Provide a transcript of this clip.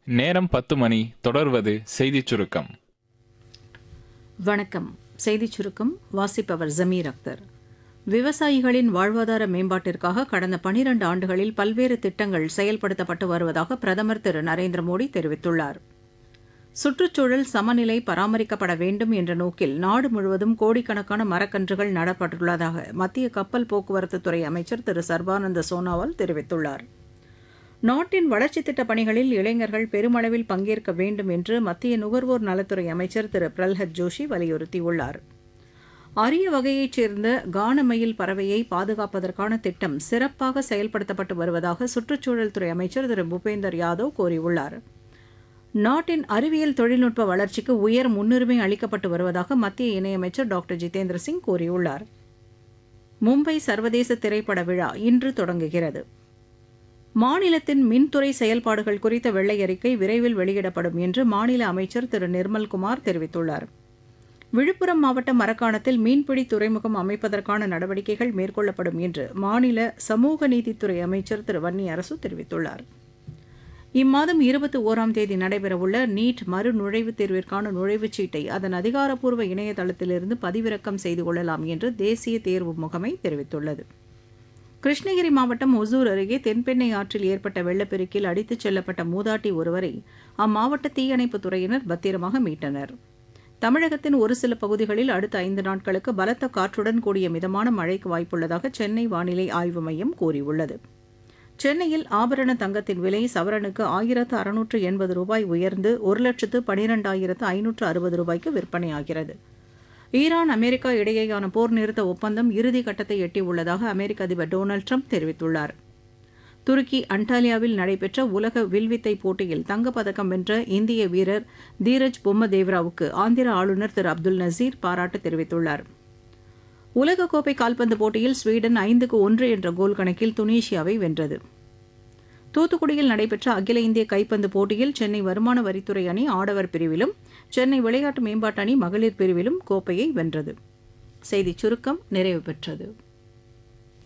நேரம் பத்து மணி தொடர்வது செய்திச் சுருக்கம் வணக்கம் செய்திச் சுருக்கம் வாசிப்பவர் ஜமீர் அக்தர் விவசாயிகளின் வாழ்வாதார மேம்பாட்டிற்காக கடந்த பனிரண்டு ஆண்டுகளில் பல்வேறு திட்டங்கள் செயல்படுத்தப்பட்டு வருவதாக பிரதமர் திரு நரேந்திர மோடி தெரிவித்துள்ளார் சுற்றுச்சூழல் சமநிலை பராமரிக்கப்பட வேண்டும் என்ற நோக்கில் நாடு முழுவதும் கோடிக்கணக்கான மரக்கன்றுகள் நடப்பட்டுள்ளதாக மத்திய கப்பல் போக்குவரத்து துறை அமைச்சர் திரு சர்பானந்த சோனாவால் தெரிவித்துள்ளார் நாட்டின் வளர்ச்சித் திட்டப் பணிகளில் இளைஞர்கள் பெருமளவில் பங்கேற்க வேண்டும் என்று மத்திய நுகர்வோர் நலத்துறை அமைச்சர் திரு பிரல்ஹத் ஜோஷி வலியுறுத்தியுள்ளார் அரிய வகையைச் சேர்ந்த கானமயில் பறவையை பாதுகாப்பதற்கான திட்டம் சிறப்பாக செயல்படுத்தப்பட்டு வருவதாக சுற்றுச்சூழல் துறை அமைச்சர் திரு பூபேந்தர் யாதவ் கூறியுள்ளார் நாட்டின் அறிவியல் தொழில்நுட்ப வளர்ச்சிக்கு உயர் முன்னுரிமை அளிக்கப்பட்டு வருவதாக மத்திய இணையமைச்சர் டாக்டர் ஜிதேந்திர சிங் கூறியுள்ளார் மும்பை சர்வதேச திரைப்பட விழா இன்று தொடங்குகிறது மாநிலத்தின் மின்துறை செயல்பாடுகள் குறித்த வெள்ளை அறிக்கை விரைவில் வெளியிடப்படும் என்று மாநில அமைச்சர் திரு நிர்மல்குமார் தெரிவித்துள்ளார் விழுப்புரம் மாவட்டம் மரக்காணத்தில் மீன்பிடி துறைமுகம் அமைப்பதற்கான நடவடிக்கைகள் மேற்கொள்ளப்படும் என்று மாநில சமூக நீதித்துறை அமைச்சர் திரு வன்னி அரசு தெரிவித்துள்ளார் இம்மாதம் இருபத்தி ஓராம் தேதி நடைபெறவுள்ள நீட் மறு நுழைவுத் தேர்விற்கான நுழைவுச் சீட்டை அதன் அதிகாரப்பூர்வ இணையதளத்திலிருந்து பதிவிறக்கம் செய்து கொள்ளலாம் என்று தேசிய தேர்வு முகமை தெரிவித்துள்ளது கிருஷ்ணகிரி மாவட்டம் ஒசூர் அருகே தென்பெண்ணை ஆற்றில் ஏற்பட்ட வெள்ளப்பெருக்கில் அடித்துச் செல்லப்பட்ட மூதாட்டி ஒருவரை அம்மாவட்ட தீயணைப்புத் துறையினர் பத்திரமாக மீட்டனர் தமிழகத்தின் ஒரு சில பகுதிகளில் அடுத்த ஐந்து நாட்களுக்கு பலத்த காற்றுடன் கூடிய மிதமான மழைக்கு வாய்ப்புள்ளதாக சென்னை வானிலை ஆய்வு மையம் கூறியுள்ளது சென்னையில் ஆபரண தங்கத்தின் விலை சவரனுக்கு ஆயிரத்து அறுநூற்று எண்பது ரூபாய் உயர்ந்து ஒரு லட்சத்து பனிரெண்டாயிரத்து ஐநூற்று அறுபது ரூபாய்க்கு விற்பனையாகிறது ஈரான் அமெரிக்கா இடையேயான போர் நிறுத்த ஒப்பந்தம் இறுதி கட்டத்தை எட்டியுள்ளதாக அமெரிக்க அதிபர் டொனால்டு ட்ரம்ப் தெரிவித்துள்ளார் துருக்கி அண்டாலியாவில் நடைபெற்ற உலக வில்வித்தை போட்டியில் தங்கப்பதக்கம் வென்ற இந்திய வீரர் தீரஜ் பொம்மதேவ்ராவுக்கு ஆந்திர ஆளுநர் திரு அப்துல் நசீர் பாராட்டு தெரிவித்துள்ளார் உலகக்கோப்பை கால்பந்து போட்டியில் ஸ்வீடன் ஐந்துக்கு ஒன்று என்ற கோல் கணக்கில் துனீஷியாவை வென்றது தூத்துக்குடியில் நடைபெற்ற அகில இந்திய கைப்பந்து போட்டியில் சென்னை வருமான வரித்துறை அணி ஆடவர் பிரிவிலும் சென்னை விளையாட்டு மேம்பாட்டு அணி மகளிர் பிரிவிலும் கோப்பையை வென்றது செய்திச் சுருக்கம் நிறைவு பெற்றது